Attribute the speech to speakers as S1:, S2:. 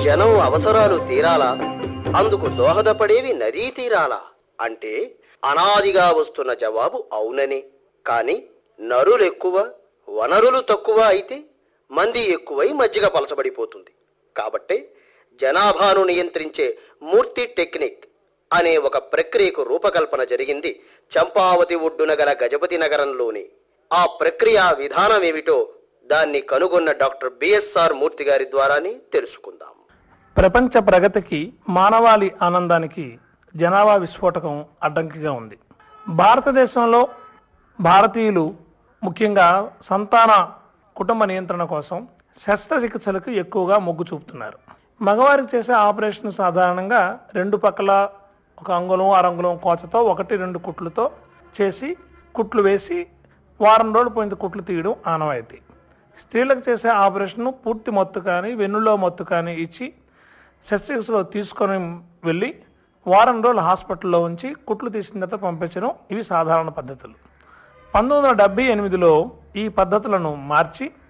S1: జనం అవసరాలు తీరాలా అందుకు దోహదపడేవి నదీ తీరాలా అంటే అనాదిగా వస్తున్న జవాబు అవుననే కాని నరులు ఎక్కువ వనరులు తక్కువ అయితే మంది ఎక్కువై మజ్జిగ పలచబడిపోతుంది కాబట్టే జనాభాను నియంత్రించే మూర్తి టెక్నిక్ అనే ఒక ప్రక్రియకు రూపకల్పన జరిగింది చంపావతి ఒడ్డున గల గజపతి నగరంలోని ఆ ప్రక్రియ విధానం ఏమిటో దాన్ని కనుగొన్న డాక్టర్ బిఎస్ఆర్ మూర్తి గారి ద్వారానే తెలుసుకుందాం
S2: ప్రపంచ ప్రగతికి మానవాళి ఆనందానికి జనాభా విస్ఫోటకం అడ్డంకిగా ఉంది భారతదేశంలో భారతీయులు ముఖ్యంగా సంతాన కుటుంబ నియంత్రణ కోసం శస్త్రచికిత్సలకు ఎక్కువగా మొగ్గు చూపుతున్నారు మగవారికి చేసే ఆపరేషన్ సాధారణంగా రెండు పక్కల ఒక అంగుళం అరంగుళం కోచతో ఒకటి రెండు కుట్లతో చేసి కుట్లు వేసి వారం రోజులు పోయిన కుట్లు తీయడం ఆనవాయితీ స్త్రీలకు చేసే ఆపరేషన్ పూర్తి మత్తు కానీ వెన్నులో మత్తు కానీ ఇచ్చి శస్త్రచికిత్సలో తీసుకొని వెళ్ళి వారం రోజులు హాస్పిటల్లో ఉంచి కుట్లు తీసిన తర్వాత పంపించడం ఇవి సాధారణ పద్ధతులు పంతొమ్మిది వందల డెబ్బై ఎనిమిదిలో ఈ పద్ధతులను మార్చి